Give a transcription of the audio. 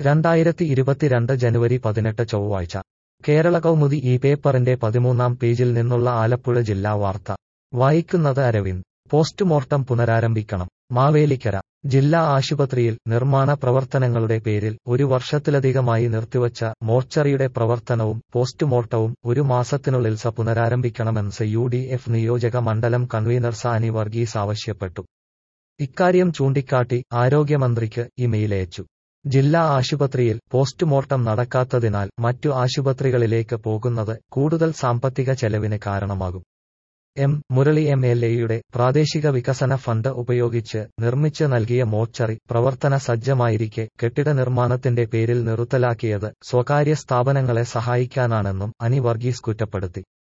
രണ്ടായിരത്തി ഇരുപത്തിരണ്ട് ജനുവരി പതിനെട്ട് ചൊവ്വാഴ്ച കേരള കൗമുദി ഈ പേപ്പറിന്റെ പതിമൂന്നാം പേജിൽ നിന്നുള്ള ആലപ്പുഴ ജില്ലാ വാർത്ത വായിക്കുന്നത് അരവിന്ദ് പോസ്റ്റ്മോർട്ടം പുനരാരംഭിക്കണം മാവേലിക്കര ജില്ലാ ആശുപത്രിയിൽ നിർമ്മാണ പ്രവർത്തനങ്ങളുടെ പേരിൽ ഒരു വർഷത്തിലധികമായി നിർത്തിവച്ച മോർച്ചറിയുടെ പ്രവർത്തനവും പോസ്റ്റ്മോർട്ടവും ഒരു മാസത്തിനുള്ളിൽ സ പുനരാരംഭിക്കണമെന്ന് യു ഡി എഫ് നിയോജക മണ്ഡലം കൺവീനർ സാനി വർഗീസ് ആവശ്യപ്പെട്ടു ഇക്കാര്യം ചൂണ്ടിക്കാട്ടി ആരോഗ്യമന്ത്രിക്ക് ഇമെയിലയച്ചു ജില്ലാ ആശുപത്രിയിൽ പോസ്റ്റ്മോർട്ടം നടക്കാത്തതിനാൽ മറ്റു ആശുപത്രികളിലേക്ക് പോകുന്നത് കൂടുതൽ സാമ്പത്തിക ചെലവിന് കാരണമാകും എം മുരളി എം എൽ എയുടെ പ്രാദേശിക വികസന ഫണ്ട് ഉപയോഗിച്ച് നിർമ്മിച്ച് നൽകിയ മോർച്ചറി പ്രവർത്തന സജ്ജമായിരിക്കെ കെട്ടിട നിർമ്മാണത്തിന്റെ പേരിൽ നിർത്തലാക്കിയത് സ്വകാര്യ സ്ഥാപനങ്ങളെ സഹായിക്കാനാണെന്നും അനി വർഗീസ് കുറ്റപ്പെടുത്തി